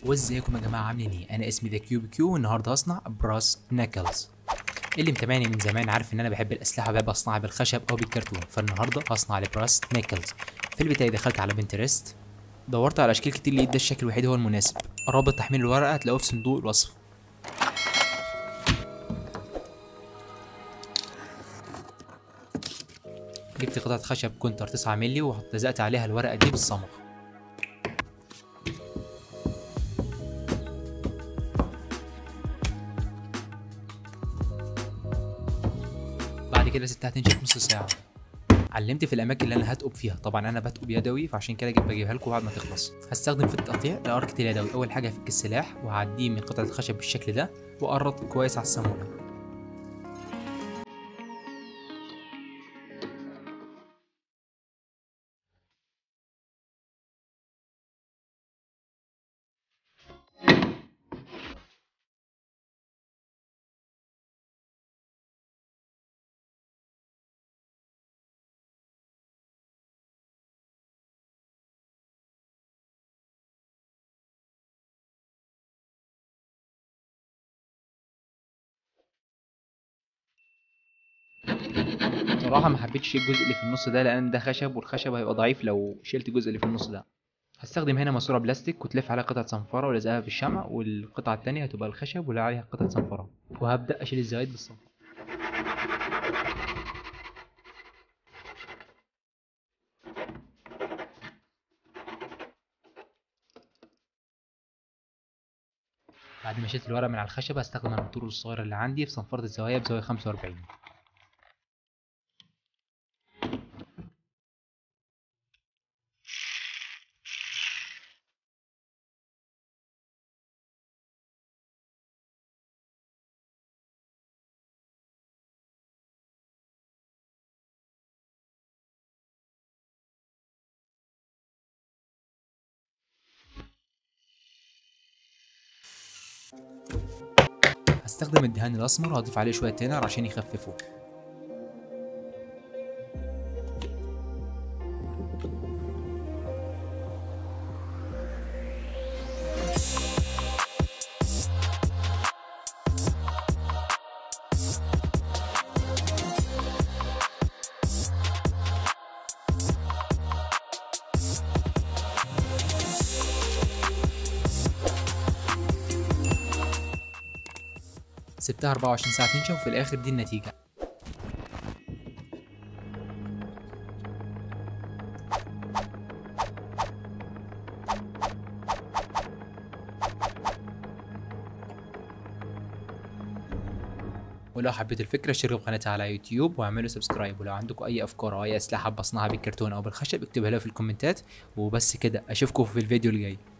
وازيكم يا جماعه عاملين ايه انا اسمي ذا كيوب كيو والنهارده هصنع براس ناكلز اللي متابعني من زمان عارف ان انا بحب الاسلحه بحب اصنعها بالخشب او بالكرتون فالنهارده هصنع البراس ناكلز في البدايه دخلت على بنترست دورت على اشكال كتير لقيت ده الشكل الوحيد هو المناسب رابط تحميل الورقه هتلاقوه في صندوق الوصف جبت قطعة خشب كونتر 9 مللي ولزقت عليها الورقة دي بالصمغ بعد كده سبتها تنشف نص ساعة علمت في الاماكن اللي انا هتقب فيها طبعا انا بتقب يدوي فعشان كده جيت بجيبها لكم بعد ما تخلص هستخدم في التقطيع الاركت اليدوي اول حاجه افك السلاح وهعديه من قطعه الخشب بالشكل ده واقرط كويس على الصاموله بصراحة ما حبيتش الجزء اللي في النص ده لأن ده خشب والخشب هيبقى ضعيف لو شلت الجزء اللي في النص ده هستخدم هنا ماسورة بلاستيك وتلف عليها قطعة صنفرة ولزقها بالشمع والقطعة التانية هتبقى الخشب واللي عليها قطعة صنفرة وهبدأ أشيل الزوايد بالصنفرة بعد ما شلت الورق من على الخشب هستخدم الموتور الصغير اللي عندي في صنفرة الزوايا بزاوية 45 هستخدم الدهان الأسمر وهضيف عليه شوية تينر عشان يخففه سبتها 24 ساعة تنشف وفي الآخر دي النتيجة ولو حبيتوا الفكرة اشتركوا في قناتي على يوتيوب واعملوا سبسكرايب ولو عندكم أي أفكار أو أي أسلحة بصنعها بالكرتون أو بالخشب اكتبها لي في الكومنتات وبس كده أشوفكم في الفيديو الجاي